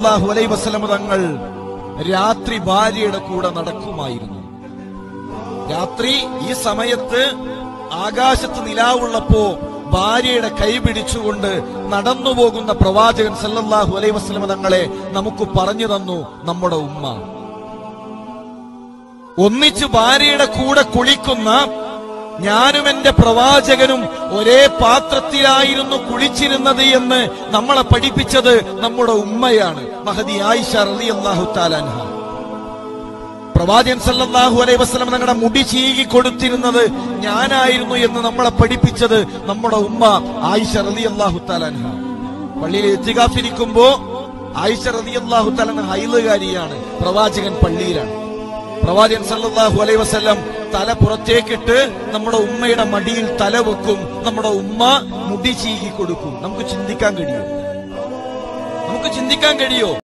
സല്ലല്ലാഹു അലൈഹി വസല്ലം തങ്ങൾ രാത്രി ഭാര്യയുടെ കൂടെ നടക്കുമായിരുന്നു രാത്രി ഈ സമയത്ത് ആകാശത്ത് നിലാവുള്ളപ്പോ ഭാര്യയുടെ കൈ പിടിച്ചുകൊണ്ട് നടന്നു പോകുന്ന പ്രവാചകൻ സല്ലല്ലാഹു അലൈഹി വസല്ലം തങ്ങളെ നമുക്ക് പറഞ്ഞു തന്നു നമ്മുടെ ഉമ്മ ഒന്നിച്ച് ഭാര്യയുടെ കൂടെ കുളിക്കുന്ന ഞാനും എന്റെ പ്രവാചകനും ഒരേ പാത്രത്തിലായിരുന്നു കുളിച്ചിരുന്നത് എന്ന് നമ്മളെ പഠിപ്പിച്ചത് നമ്മുടെ ഉമ്മയാണ് മഹദി ആയിഷ റളിയല്ലാഹു താലാൻഹ പ്രവാചകൻ സല്ലല്ലാഹു അലൈഹി വസല്ലം തങ്ങളുടെ മുടി ചീകി കൊടുത്തിരുന്നത് ഞാനായിരുന്നു എന്ന് നമ്മളെ പഠിപ്പിച്ചത് നമ്മുടെ ഉമ്മ ആയിഷ റളിയല്ലാഹു താലാൻഹ പള്ളിയിൽ എത്തികാഫിരിക്കുമ്പോ ആയിഷ റളിയല്ലാഹു താലാൻഹ ഹൈലുകാരിയാണ് പ്രവാചകൻ പള്ളിയിലാണ് പ്രവാചകൻ സല്ലല്ലാഹു അലൈഹി വസല്ലം തല പുറത്തേക്കിട്ട് നമ്മുടെ ഉമ്മയുടെ മടിയിൽ തല വെക്കും നമ്മുടെ ഉമ്മ മുടി ചീകി കൊടുക്കും നമുക്ക് ചിന്തിക്കാൻ കഴിയോ നമുക്ക് ചിന്തിക്കാൻ കഴിയോ